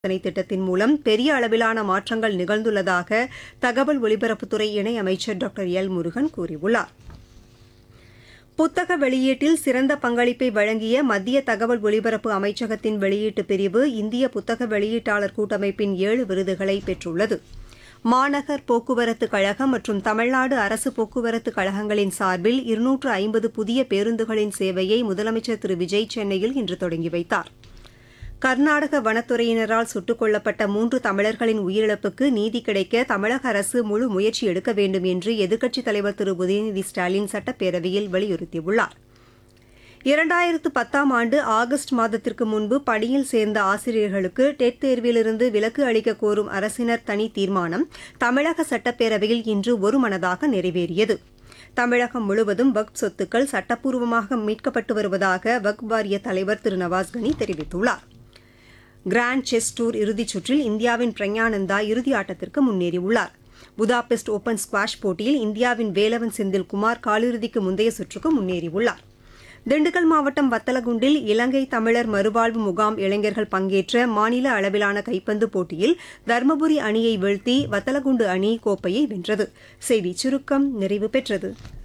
சாதனை திட்டத்தின் மூலம் பெரிய அளவிலான மாற்றங்கள் நிகழ்ந்துள்ளதாக தகவல் ஒலிபரப்புத்துறை இணையமைச்சர் டாக்டர் எல் முருகன் கூறியுள்ளார் புத்தக வெளியீட்டில் சிறந்த பங்களிப்பை வழங்கிய மத்திய தகவல் ஒலிபரப்பு அமைச்சகத்தின் வெளியீட்டு பிரிவு இந்திய புத்தக வெளியீட்டாளர் கூட்டமைப்பின் ஏழு விருதுகளை பெற்றுள்ளது மாநகர் போக்குவரத்து கழகம் மற்றும் தமிழ்நாடு அரசு போக்குவரத்து கழகங்களின் சார்பில் இருநூற்று ஐம்பது புதிய பேருந்துகளின் சேவையை முதலமைச்சர் திரு விஜய் சென்னையில் இன்று தொடங்கி வைத்தார் கர்நாடக வனத்துறையினரால் சுட்டுக் கொல்லப்பட்ட மூன்று தமிழர்களின் உயிரிழப்புக்கு நீதி கிடைக்க தமிழக அரசு முழு முயற்சி எடுக்க வேண்டும் என்று எதிர்க்கட்சித் தலைவர் திரு உதயநிதி ஸ்டாலின் சட்டப்பேரவையில் வலியுறுத்தியுள்ளார் இரண்டாயிரத்து பத்தாம் ஆண்டு ஆகஸ்ட் மாதத்திற்கு முன்பு பணியில் சேர்ந்த ஆசிரியர்களுக்கு டெட் தேர்விலிருந்து விலக்கு அளிக்க கோரும் அரசினர் தனி தீர்மானம் தமிழக சட்டப்பேரவையில் இன்று ஒருமனதாக நிறைவேறியது தமிழகம் முழுவதும் வக்ப் சொத்துக்கள் சட்டப்பூர்வமாக மீட்கப்பட்டு வருவதாக வக்ப் வாரிய தலைவர் திரு நவாஸ்கனி தெரிவித்துள்ளார் கிராண்ட் செஸ் டூர் இறுதிச் சுற்றில் இந்தியாவின் பிரக்ஞானந்தா இறுதி ஆட்டத்திற்கு முன்னேறியுள்ளார் புதாபெஸ்ட் ஓபன் ஸ்குவாஷ் போட்டியில் இந்தியாவின் வேலவன் செந்தில்குமார் காலிறுதிக்கு முந்தைய சுற்றுக்கு முன்னேறியுள்ளார் திண்டுக்கல் மாவட்டம் வத்தலகுண்டில் இலங்கை தமிழர் மறுவாழ்வு முகாம் இளைஞர்கள் பங்கேற்ற மாநில அளவிலான கைப்பந்து போட்டியில் தருமபுரி அணியை வீழ்த்தி வத்தலகுண்டு அணி கோப்பையை வென்றது செய்திச் சுருக்கம் நிறைவு பெற்றது